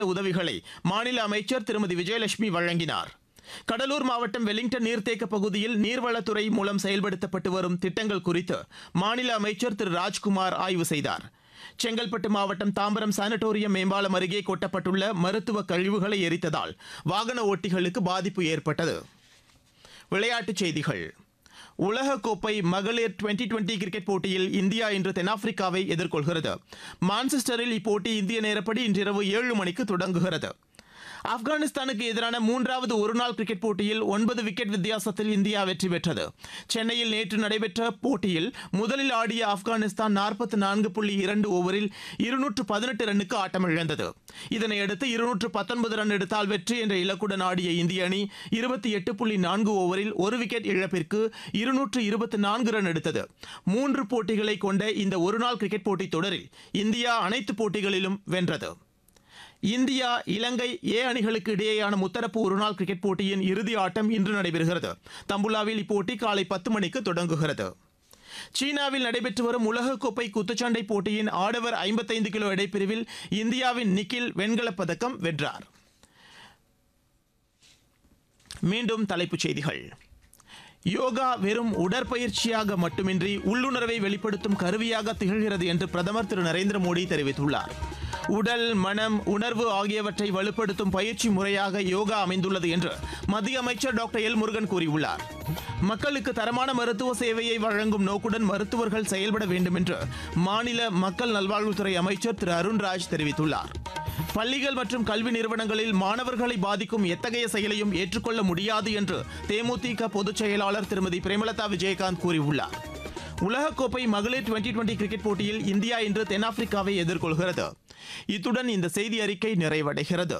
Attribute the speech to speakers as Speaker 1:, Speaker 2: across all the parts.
Speaker 1: உதவிகளை மாநில அமைச்சர் திருமதி விஜயலட்சுமி வழங்கினார் கடலூர் மாவட்டம் வெலிங்டன் நீர்த்தேக்க பகுதியில் நீர்வளத்துறை மூலம் செயல்படுத்தப்பட்டு வரும் திட்டங்கள் குறித்து மாநில அமைச்சர் திரு ராஜ்குமார் ஆய்வு செய்தார் செங்கல்பட்டு மாவட்டம் தாம்பரம் சானட்டோரியம் மேம்பாலம் அருகே கொட்டப்பட்டுள்ள மருத்துவ கழிவுகளை எரித்ததால் வாகன ஓட்டிகளுக்கு பாதிப்பு ஏற்பட்டது விளையாட்டுச் செய்திகள் உலகக்கோப்பை மகளிர் டுவெண்டி டுவெண்டி கிரிக்கெட் போட்டியில் இந்தியா இன்று தென்னாப்பிரிக்காவை எதிர்கொள்கிறது மான்செஸ்டரில் இப்போட்டி இந்திய நேரப்படி இன்றிரவு ஏழு மணிக்கு தொடங்குகிறது ஆப்கானிஸ்தானுக்கு எதிரான மூன்றாவது ஒருநாள் கிரிக்கெட் போட்டியில் ஒன்பது விக்கெட் வித்தியாசத்தில் இந்தியா வெற்றி பெற்றது சென்னையில் நேற்று நடைபெற்ற போட்டியில் முதலில் ஆடிய ஆப்கானிஸ்தான் நாற்பத்தி நான்கு புள்ளி இரண்டு ஓவரில் இருநூற்று பதினெட்டு ரன்னுக்கு ஆட்டமிழந்தது இதனையடுத்து இருநூற்று பத்தொன்பது ரன் எடுத்தால் வெற்றி என்ற இலக்குடன் ஆடிய இந்திய அணி இருபத்தி எட்டு புள்ளி நான்கு ஓவரில் ஒரு விக்கெட் இழப்பிற்கு இருநூற்று இருபத்தி நான்கு ரன் எடுத்தது மூன்று போட்டிகளை கொண்ட இந்த ஒருநாள் கிரிக்கெட் போட்டித் தொடரில் இந்தியா அனைத்து போட்டிகளிலும் வென்றது இந்தியா இலங்கை ஏ அணிகளுக்கு இடையேயான முத்தரப்பு ஒருநாள் கிரிக்கெட் போட்டியின் இறுதி ஆட்டம் இன்று நடைபெறுகிறது தம்புலாவில் இப்போட்டி காலை பத்து மணிக்கு தொடங்குகிறது சீனாவில் நடைபெற்று வரும் உலகக்கோப்பை குத்துச்சண்டை போட்டியின் ஆடவர் ஐம்பத்தைந்து கிலோ எடைப்பிரிவில் இந்தியாவின் நிக்கில் வெண்கலப் பதக்கம் வென்றார் மீண்டும் தலைப்புச் செய்திகள் யோகா வெறும் உடற்பயிற்சியாக மட்டுமின்றி உள்ளுணர்வை வெளிப்படுத்தும் கருவியாக திகழ்கிறது என்று பிரதமர் திரு நரேந்திர மோடி தெரிவித்துள்ளார் உடல் மனம் உணர்வு ஆகியவற்றை வலுப்படுத்தும் பயிற்சி முறையாக யோகா அமைந்துள்ளது என்று மத்திய அமைச்சர் டாக்டர் எல் முருகன் கூறியுள்ளார் மக்களுக்கு தரமான மருத்துவ சேவையை வழங்கும் நோக்குடன் மருத்துவர்கள் செயல்பட வேண்டும் என்று மாநில மக்கள் நல்வாழ்வுத்துறை அமைச்சர் திரு அருண்ராஜ் தெரிவித்துள்ளார் பள்ளிகள் மற்றும் கல்வி நிறுவனங்களில் மாணவர்களை பாதிக்கும் எத்தகைய செயலையும் ஏற்றுக்கொள்ள முடியாது என்று தேமுதிக பொதுச் செயலாளர் திருமதி பிரேமலதா விஜயகாந்த் கூறியுள்ளார் உலகக்கோப்பை மகளிர் டுவெண்டி டுவெண்டி கிரிக்கெட் போட்டியில் இந்தியா இன்று தென்னாப்பிரிக்காவை எதிர்கொள்கிறது இத்துடன் இந்த செய்தி அறிக்கை நிறைவடைகிறது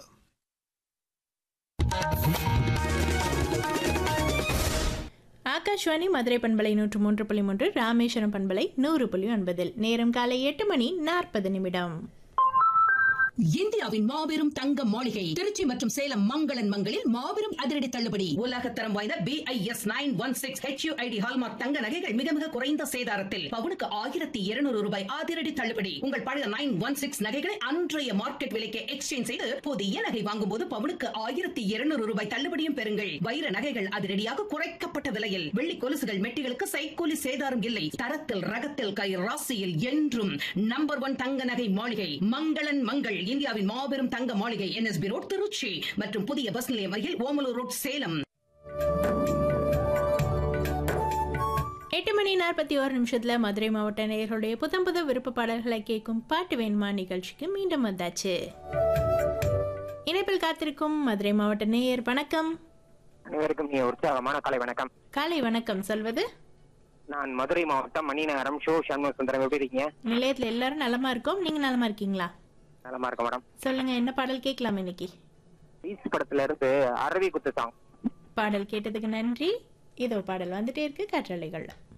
Speaker 2: ஆகாஷ்வாணி மதுரை பண்பலை நூற்று மூன்று புள்ளி மூன்று ராமேஸ்வரம் பண்பலை நூறு புள்ளி ஒன்பதில் நேரம் காலை எட்டு மணி நாற்பது நிமிடம்
Speaker 3: இந்தியாவின் மாபெரும் தங்க மாளிகை திருச்சி மற்றும் சேலம் மங்களன் மங்களில் மாபெரும் அதிரடி தள்ளுபடி உலகத்தரம் வாய்ந்த B I S nine one six HUID hallmark தங்க நகைகள் மிக மிக குறைந்த சேதாரத்தில் பவுனுக்கு ஆயிரத்தி இருநூறு ரூபாய் அதிரடி தள்ளுபடி உங்கள் பழைய நைன் ஒன் சிக்ஸ் நகைகளை அன்றைய மார்க்கெட் விலைக்கு எக்ஸ்சேஞ்ச் செய்து புதிய நகை வாங்கும் போது பவுனுக்கு ஆயிரத்தி இருநூறு ரூபாய் தள்ளுபடியும் பெறுங்கள் வைர நகைகள் அதிரடியாக குறைக்கப்பட்ட விலையில் வெள்ளி கொலுசுகள் மெட்டிகளுக்கு சைக்கூலி சேதாரம் இல்லை தரத்தில் ரகத்தில் கை ராசியில் என்றும் நம்பர் ஒன் தங்க நகை மாளிகை மங்களன் மங்கள் இந்தியாவின் மாபெரும் தங்க மாளிகை என்எஸ்பி ரோட் திருச்சி மற்றும் புதிய பஸ் நிலையம் அருகில் ஓமலூர் ரோட் சேலம்
Speaker 2: எட்டு மணி நாற்பத்தி ஓரு நிமிஷத்துல மதுரை மாவட்ட நேயர்களுடைய புத்தம் புது விருப்ப பாடல்களை கேட்கும் பாட்டு வேணுமா நிகழ்ச்சிக்கு மீண்டும் வந்தாச்சு இணைப்பில் காத்திருக்கும் மதுரை மாவட்ட நேயர் வணக்கம்
Speaker 4: அனைவருக்கும் நீ உற்சாகமான காலை வணக்கம்
Speaker 2: காலை வணக்கம் சொல்வது
Speaker 4: நான் மதுரை மாவட்டம் மணிநகரம் ஷோ சண்முக சுந்தரம் எப்படி இருக்கீங்க
Speaker 2: நிலையத்தில் எல்லாரும் நலமா இருக்கோம் நீங்க நலமா இருக்கீங்களா
Speaker 4: நலமா இருக்க மேடம்
Speaker 2: சொல்லுங்க என்ன பாடல் கேட்கலாம் இன்னைக்கு
Speaker 4: பீஸ் படத்துல இருந்து அரவி குத்து சாங்
Speaker 2: பாடல் கேட்டதுக்கு நன்றி இதோ பாடல் வந்துட்டே இருக்கு காற்றலைகள்ல